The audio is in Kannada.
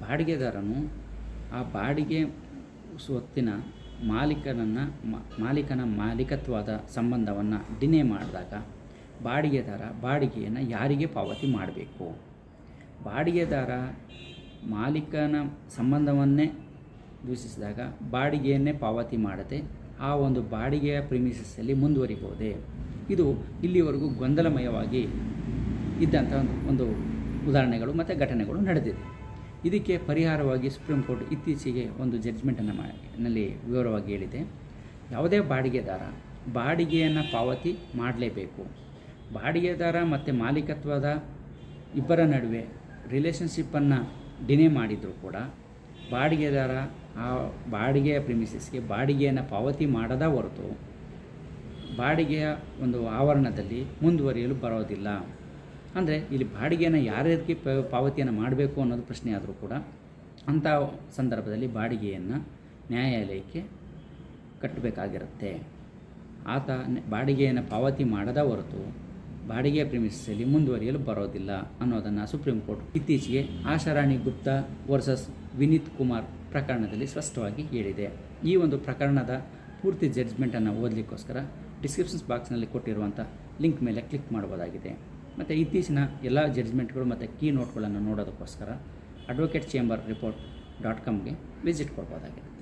ಬಾಡಿಗೆದಾರನು ಆ ಬಾಡಿಗೆ ಸ್ವತ್ತಿನ ಮಾಲೀಕನನ್ನು ಮಾಲೀಕನ ಮಾಲೀಕತ್ವದ ಸಂಬಂಧವನ್ನು ಡಿನೇ ಮಾಡಿದಾಗ ಬಾಡಿಗೆದಾರ ಬಾಡಿಗೆಯನ್ನು ಯಾರಿಗೆ ಪಾವತಿ ಮಾಡಬೇಕು ಬಾಡಿಗೆದಾರ ಮಾಲೀಕನ ಸಂಬಂಧವನ್ನೇ ದೂಷಿಸಿದಾಗ ಬಾಡಿಗೆಯನ್ನೇ ಪಾವತಿ ಮಾಡದೆ ಆ ಒಂದು ಬಾಡಿಗೆಯ ಪ್ರಿಮಿಸಸ್ಸಲ್ಲಿ ಮುಂದುವರಿಬಹುದೇ ಇದು ಇಲ್ಲಿವರೆಗೂ ಗೊಂದಲಮಯವಾಗಿ ಇದ್ದಂಥ ಒಂದು ಒಂದು ಉದಾಹರಣೆಗಳು ಮತ್ತು ಘಟನೆಗಳು ನಡೆದಿದೆ ಇದಕ್ಕೆ ಪರಿಹಾರವಾಗಿ ಸುಪ್ರೀಂ ಕೋರ್ಟ್ ಇತ್ತೀಚೆಗೆ ಒಂದು ಜಡ್ಜ್ಮೆಂಟನ್ನು ನಲ್ಲಿ ವಿವರವಾಗಿ ಹೇಳಿದೆ ಯಾವುದೇ ಬಾಡಿಗೆದಾರ ಬಾಡಿಗೆಯನ್ನು ಪಾವತಿ ಮಾಡಲೇಬೇಕು ಬಾಡಿಗೆದಾರ ಮತ್ತು ಮಾಲೀಕತ್ವದ ಇಬ್ಬರ ನಡುವೆ ರಿಲೇಷನ್ಶಿಪ್ಪನ್ನು ಡಿನೇ ಮಾಡಿದರೂ ಕೂಡ ಬಾಡಿಗೆದಾರ ಆ ಬಾಡಿಗೆಯ ಪ್ರಿಮಿಸಸ್ಗೆ ಬಾಡಿಗೆಯನ್ನು ಪಾವತಿ ಮಾಡದ ಹೊರತು ಬಾಡಿಗೆಯ ಒಂದು ಆವರಣದಲ್ಲಿ ಮುಂದುವರಿಯಲು ಬರೋದಿಲ್ಲ ಅಂದರೆ ಇಲ್ಲಿ ಬಾಡಿಗೆಯನ್ನು ಯಾರ್ಯಾರಿಗೆ ಪ ಪಾವತಿಯನ್ನು ಮಾಡಬೇಕು ಅನ್ನೋದು ಪ್ರಶ್ನೆ ಆದರೂ ಕೂಡ ಅಂಥ ಸಂದರ್ಭದಲ್ಲಿ ಬಾಡಿಗೆಯನ್ನು ನ್ಯಾಯಾಲಯಕ್ಕೆ ಕಟ್ಟಬೇಕಾಗಿರುತ್ತೆ ಆತ ನ- ಬಾಡಿಗೆಯನ್ನು ಪಾವತಿ ಮಾಡದ ಹೊರತು ಬಾಡಿಗೆಯ ಪ್ರಿಮಿಸಲ್ಲಿ ಮುಂದುವರಿಯಲು ಬರೋದಿಲ್ಲ ಅನ್ನೋದನ್ನು ಸುಪ್ರೀಂ ಕೋರ್ಟ್ ಇತ್ತೀಚೆಗೆ ಆಶಾರಾಣಿ ಗುಪ್ತಾ ವರ್ಸಸ್ ವಿನೀತ್ ಕುಮಾರ್ ಪ್ರಕರಣದಲ್ಲಿ ಸ್ಪಷ್ಟವಾಗಿ ಹೇಳಿದೆ ಈ ಒಂದು ಪ್ರಕರಣದ ಪೂರ್ತಿ ಜಡ್ಜ್ಮೆಂಟನ್ನು ಓದಲಿಕ್ಕೋಸ್ಕರ ಡಿಸ್ಕ್ರಿಪ್ಷನ್ಸ್ ಬಾಕ್ಸ್ನಲ್ಲಿ ಕೊಟ್ಟಿರುವಂಥ ಲಿಂಕ್ ಮೇಲೆ ಕ್ಲಿಕ್ ಮಾಡ್ಬೋದಾಗಿದೆ ಮತ್ತು ಇತ್ತೀಚಿನ ಎಲ್ಲ ಜಡ್ಜ್ಮೆಂಟ್ಗಳು ಮತ್ತು ಕೀ ನೋಟ್ಗಳನ್ನು ನೋಡೋದಕ್ಕೋಸ್ಕರ ಅಡ್ವೊಕೇಟ್ ಚೇಂಬರ್ ರಿಪೋರ್ಟ್ ಡಾಟ್ ಕಾಮ್ಗೆ ವಿಸಿಟ್ ಕೊಡ್ಬೋದಾಗಿದೆ